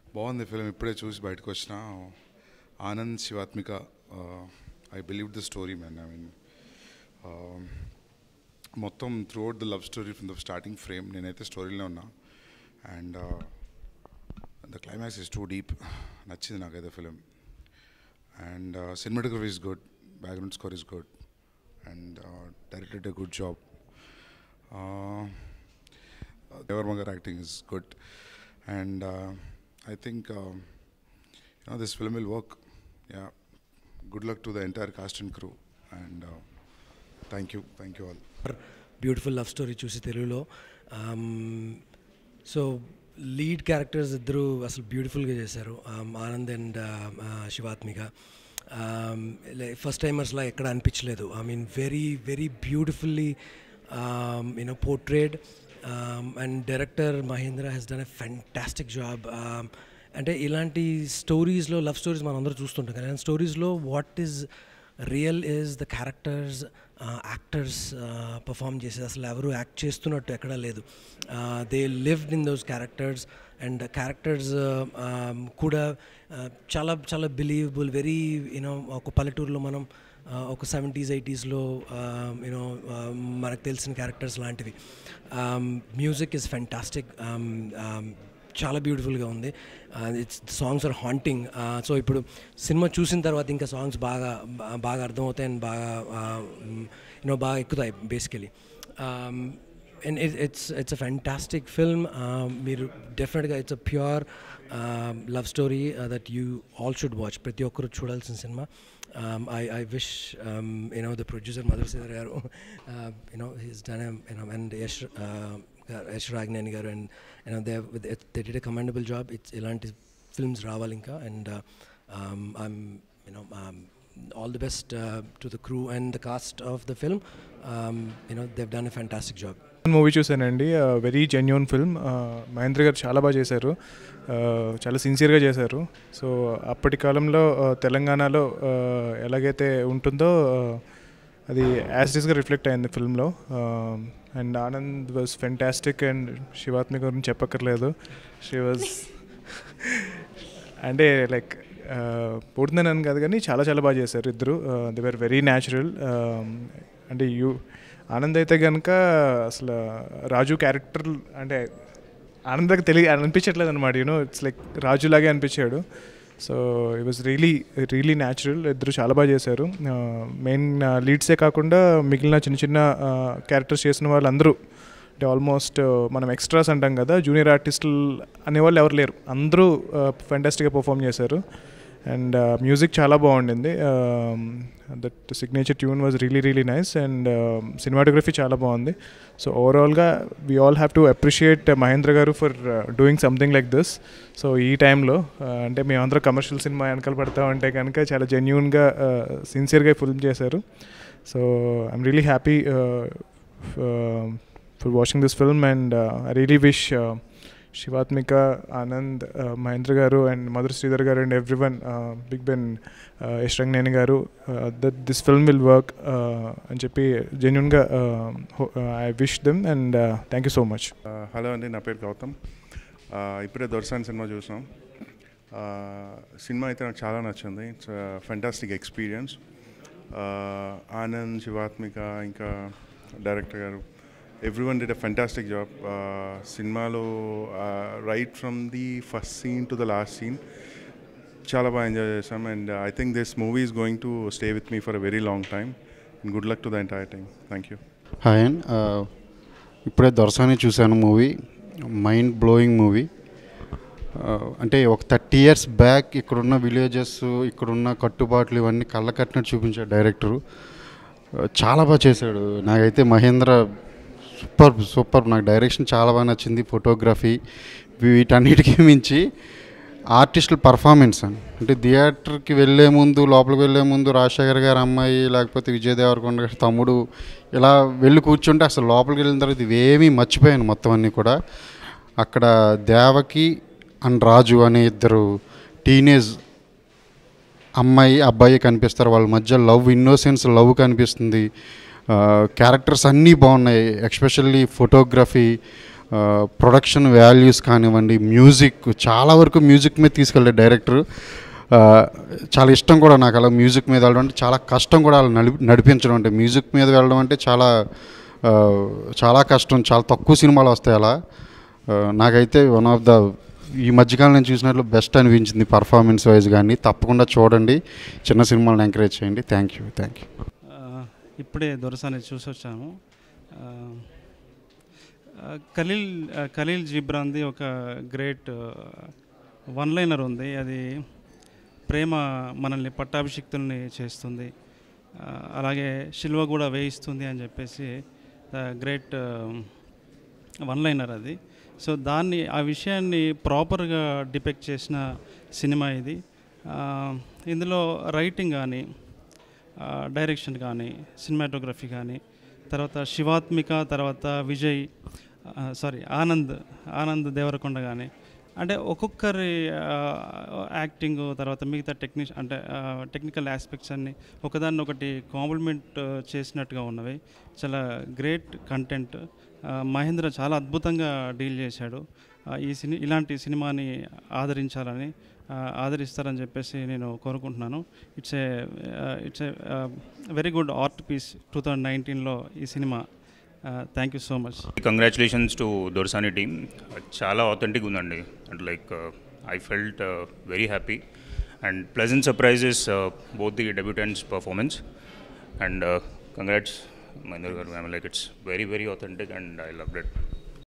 బాగుంది ఫిలిం ఇప్పుడే చూసి బయటకు వచ్చిన Anand Shivathmika I believe the story man I mean మొత్తం throughout the love story from the starting frame నేనైతే స్టోరీలో ఉన్నా and the climax is too deep నచ్చింది నాకైతే film and cinematography is good background score is good and directed a good job Devar గారు acting is good and I think you know this film will work yeah good luck to the entire cast and crew and uh, thank you thank you all beautiful love story చూసి తెలుగులో so lead characters ఇద్దరు అసలు బ్యూటిఫుల్గా చేశారు Um, Anand and Shivathmika first టైమర్స్లా ఎక్కడ అనిపించలేదు I mean very very beautifully you know portrayed and director Mahendra he's done a fantastic job అంటే ఇలాంటి స్టోరీస్లో లవ్ స్టోరీస్ మనం అందరూ చూస్తుంటాం కానీ ఇలాంటి స్టోరీస్లో what is real is the characters actors perform చేసేది అసలు ఎవరు యాక్ట్ చేస్తున్నట్టు ఎక్కడా లేదు they lived in those characters and characters కూడా uh, చాలా చాలా బిలీవబుల్ వెరీ యూనో ఒక పల్లెటూరులో మనం uh, ఒక సెవెంటీస్ ఎయిటీస్లో యూనో మనకు తెలిసిన క్యారెక్టర్స్ లాంటివి మ్యూజిక్ ఇస్ ఫెంటాస్టిక్ చాలా బ్యూటిఫుల్గా ఉంది it's songs are haunting so ఇప్పుడు సినిమా చూసిన తర్వాత ఇంకా సాంగ్స్ బాగా బా- బాగా అర్థమవుతాయి అండ్ బాగా యూనో బాగా ఎక్కుతాయి basically and it's it's a fantastic film మీరు డెఫినెట్గా it's a pure love story that you all should watch ప్రతి ఒక్కరు చూడాల్సిన సినిమా I I wish you know the producer Madhur Sridhar garu you know he's done you know and Yash Yash Rangineni garu and you know they they did a commendable job it's ఇలాంటి films రావాలి ఇంకా and I'm you know all the best uh, to the crew and the cast of the film. Um, you know, they've done a fantastic job. Movie చూశానండి very genuine film Mahendra garu చాలా బాగా చేశారు Uh, చాలా సిన్సియర్గా చేశారు సో అప్పటి కాలంలో uh, తెలంగాణలో uh, ఎలాగైతే ఉంటుందో uh, అది యాస్టిస్గా రిఫ్లెక్ట్ అయింది ఫిల్మ్లో and Anand was fantastic and Shivathmika గురించి చెప్పక్కర్లేదు షీ వాజ్ అంటే లైక్ పుడుతున్నాను కాదు కానీ చాలా చాలా బాగా చేశారు ఇద్దరు దే వర్ వెరీ న్యాచురల్ అంటే యూ ఆనంద్ అయితే కనుక అసలు రాజు క్యారెక్టర్ అంటే ఆనంద్ తెలియ అనిపించట్లేదు అనమాట యూనో ఇట్స్ లైక్ రాజులాగే అనిపించాడు so it was really really natural ఇద్దరు చాలా బాగా చేశారు మెయిన్ లీడ్సే కాకుండా మిగిలిన చిన్న చిన్న క్యారెక్టర్స్ చేసిన వాళ్ళందరూ అంటే ఆల్మోస్ట్ మనం ఎక్స్ట్రాస్ అంటాం కదా జూనియర్ ఆర్టిస్టులు అనేవాళ్ళు ఎవరు లేరు అందరూ ఫెంటాస్టిక్గా పర్ఫామ్ చేశారు అండ్ మ్యూజిక్ చాలా బాగుండింది that signature tune was really really nice and cinematography చాలా బాగుంది సో ఓవరాల్గా we all have to appreciate Mahendra garu for doing something like this so ఈ టైంలో అంటే మేమందరం కమర్షియల్ సినిమా వెనకాల పడతామంటే కనుక చాలా జెన్యున్గా సిన్సియర్గా ఫిల్మ్ చేశారు so I'm really happy for watching this film and uh, I really wish uh, Shivatmika, Anand, uh, Mahendra Garu and Madhur Sridhar Garu and everyone, uh, Big Ben, uh, Yashrang Neni Garu, uh, that this film will work uh, అని చెప్పి జెన్యున్గా I wish them and thank you so much hello అండి నా పేరు గౌతమ్ ఆ, ఇప్పుడే దొరసాని cinema చూసాం ఆ, సినిమా అయితే నాకు చాలా నచ్చింది it's fantastic experience Anand Shivathmika ఇంకా director garu every one did a fantastic job సినిమాలో right from the first scene to the last scene చాలా బాగా ఎంజాయ్ చేసాం and I think this movie is going to stay with me for a very long time and good luck to the entire time thank you hi and ah, ఇప్పుడే దొరసాని చూశాను movie mind blowing movie అంటే ఒక thirty years back ఇక్కడున్న villages ఇక్కడున్న కట్టుబాట్లు ఇవన్నీ కళ్ళ కట్టినట్టు చూపించాడు డైరెక్టరు ఆ, చాలా బాగా చేశాడు నాకైతే మహేంద్ర సూపర్ సూపర్ నాకు డైరెక్షన్ చాలా బాగా నచ్చింది ఫోటోగ్రఫీ వీటన్నిటికీ మించి ఆర్టిస్టుల పర్ఫార్మెన్స్ అని అంటే థియేటర్కి వెళ్ళే ముందు లోపలికి వెళ్ళే ముందు రాజశేఖర్ గారి అమ్మాయి లేకపోతే విజయ్ దేవరకొండ గారి తమ్ముడు ఇలా వెళ్ళి కూర్చుంటే అసలు లోపలికి వెళ్ళిన తర్వాత ఇవేమీ మర్చిపోయాను మొత్తం అన్నీ కూడా అక్కడ దేవకి అండ్ రాజు అనే ఇద్దరు టీనేజ్ అమ్మాయి అబ్బాయి కనిపిస్తారు వాళ్ళ మధ్య లవ్ ఇన్నోసెన్స్ లవ్ కనిపిస్తుంది క్యారెక్టర్స్ అన్నీ బాగున్నాయి ఎక్స్పెషల్లీ ఫోటోగ్రఫీ ప్రొడక్షన్ వాల్యూస్ కానివ్వండి మ్యూజిక్ చాలా వరకు మ్యూజిక్ మీద తీసుకెళ్ళే డైరెక్టర్ చాలా ఇష్టం కూడా నాకు అలా మ్యూజిక్ మీద వెళ్ళడం అంటే చాలా కష్టం కూడా అలా నడిపి నడిపించడం అంటే మ్యూజిక్ మీద వెళ్ళడం అంటే చాలా ఆ, చాలా కష్టం చాలా తక్కువ సినిమాలు వస్తాయి అలా ఆ, నాకైతే వన్ ఆఫ్ ద ఈ మధ్యకాలం నేను చూసినట్లు బెస్ట్ అనిపించింది పర్ఫార్మెన్స్ వైజ్ కానీ తప్పకుండా చూడండి చిన్న సినిమాలను ఎంకరేజ్ చేయండి థ్యాంక్ యూ థ్యాంక్ యూ ఆ, ఇప్పుడే దొరసాని చూసి వచ్చాము ఆ, ఆ, ఖలీల్ ఆ, ఖలీల్ జిబ్రాన్ది ఒక గ్రేట్ వన్ లైనర్ ఉంది అది ప్రేమ మనల్ని పట్టాభిషిక్తుల్ని చేస్తుంది ఆ, అలాగే శిల్వ కూడా వేయిస్తుంది అని చెప్పేసి గ్రేట్ వన్ లైనర్ అది సో దాన్ని ఆ విషయాన్ని ప్రాపర్గా డిపెక్ట్ చేసిన సినిమా ఇది ఆ, ఇందులో రైటింగ్ కానీ డైరెక్షన్ కానీ సినిమాటోగ్రఫీ కానీ తర్వాత శివాత్మిక తర్వాత విజయ్ సారీ ఆనంద్ ఆనంద్ దేవరకొండ కానీ అంటే ఒక్కొక్కరి యాక్టింగ్ తర్వాత మిగతా టెక్నిక్ అంటే టెక్నికల్ ఆస్పెక్ట్స్ అన్ని ఒకదాన్ని ఒకటి కాంప్లిమెంట్ చేసినట్టుగా ఉన్నవి చాలా గ్రేట్ కంటెంట్ మహేంద్ర చాలా అద్భుతంగా డీల్ చేశాడు ఆ, ఈ సిని ఇలాంటి సినిమాని ఆదరించాలని ఆ, ఆదరిస్తారని చెప్పేసి నేను కోరుకుంటున్నాను it's a it's a very good art piece two thousand నైన్టీన్లో ఈ సినిమా thank you so much congratulations to Dorasani team చాలా ఆథెంటిక్ ఉందండి and like I felt very happy and pleasant surprises both the debutants performance and congrats Mahender garu I'm like it's very very authentic and I love it